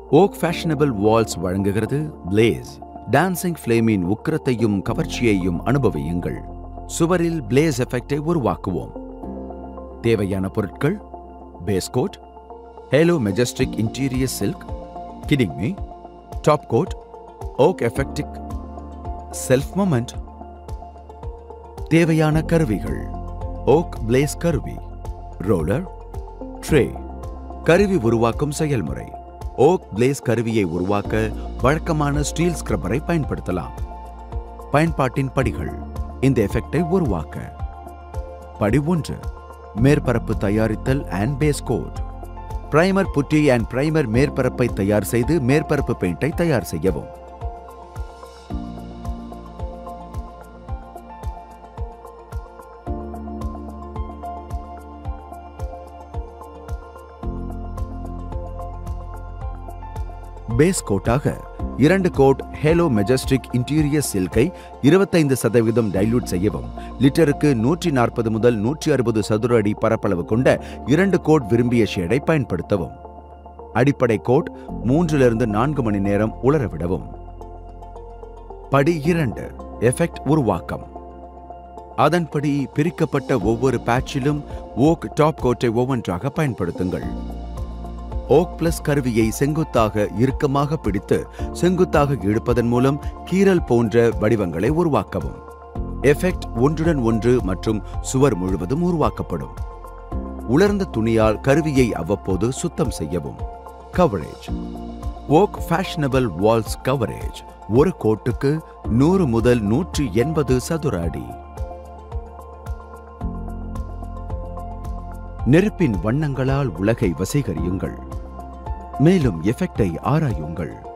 okay fashionable walls வழங்குகிறது blaze dancing ஃப்ளேமின் உக்கிரத்தையும் கவர்ச்சியையும் அனுபவியுங்கள் சுவரில் பிளேஸ் எஃபெக்டை உருவாக்குவோம் தேவையான பொருட்கள் base coat halo majestic interior silk kidding me top coat oak எஃபெக்டிக் செல்ஃப் மொமெண்ட் தேவையான கருவிகள் ஓக் பிளேஸ் கருவி ரோலர் ட்ரே கருவி உருவாக்கும் செயல்முறை ஓக் பிளேஸ் கருவியை உருவாக்க வழக்கமான ஸ்டீல் ஸ்க்ரப்பரை பயன்படுத்தலாம் பயன்பாட்டின் படிகள் இந்த எஃபெக்டை உருவாக்க படி ஒன்று மேற்பரப்பு தயாரித்தல் and base coat primer putty and primer மேற்பரப்பை தயார் செய்து மேற்பரப்பு பெயிண்டை தயார் செய்யவும் பேஸ் கோட்டாக இரண்டு கோட் ஹேலோ மெஜஸ்டிக் இன்டீரியர் சில்கை இருபத்தைந்து சதவீதம் டைல்யூட் செய்யவும் லிட்டருக்கு நூற்றி நாற்பது முதல் நூற்றி அறுபது சதுர அடி பரப்பளவு கொண்ட இரண்டு கோட் விரும்பிய ஷேடை பயன்படுத்தவும் அடிப்படை கோட் மூன்றிலிருந்து நான்கு மணி நேரம் உலர விடவும் படி இரண்டு எஃபெக்ட் உருவாக்கம் அதன்படி பிரிக்கப்பட்ட ஒவ்வொரு பேட்சிலும் ஓக் டாப் கோட்டை ஒவ்வொன்றாக பயன்படுத்துங்கள் ஓக் பிளஸ் கருவியை செங்குத்தாக இறுக்கமாக பிடித்து செங்குத்தாக இழுப்பதன் மூலம் கீறல் போன்ற வடிவங்களை உருவாக்கவும் எஃபெக்ட் ஒன்றுடன் ஒன்று மற்றும் சுவர் முழுவதும் உருவாக்கப்படும் உலர்ந்த துணியால் கருவியை அவ்வப்போது சுத்தம் செய்யவும் coverage oak fashionable walls coverage ஒரு கோட்டுக்கு நூறு முதல் நூற்றி எண்பது சதுர அடி நெருப்பின் வண்ணங்களால் உலகை வசீகரியுங்கள் மேலும் எஃபெக்டை ஆராயுங்கள்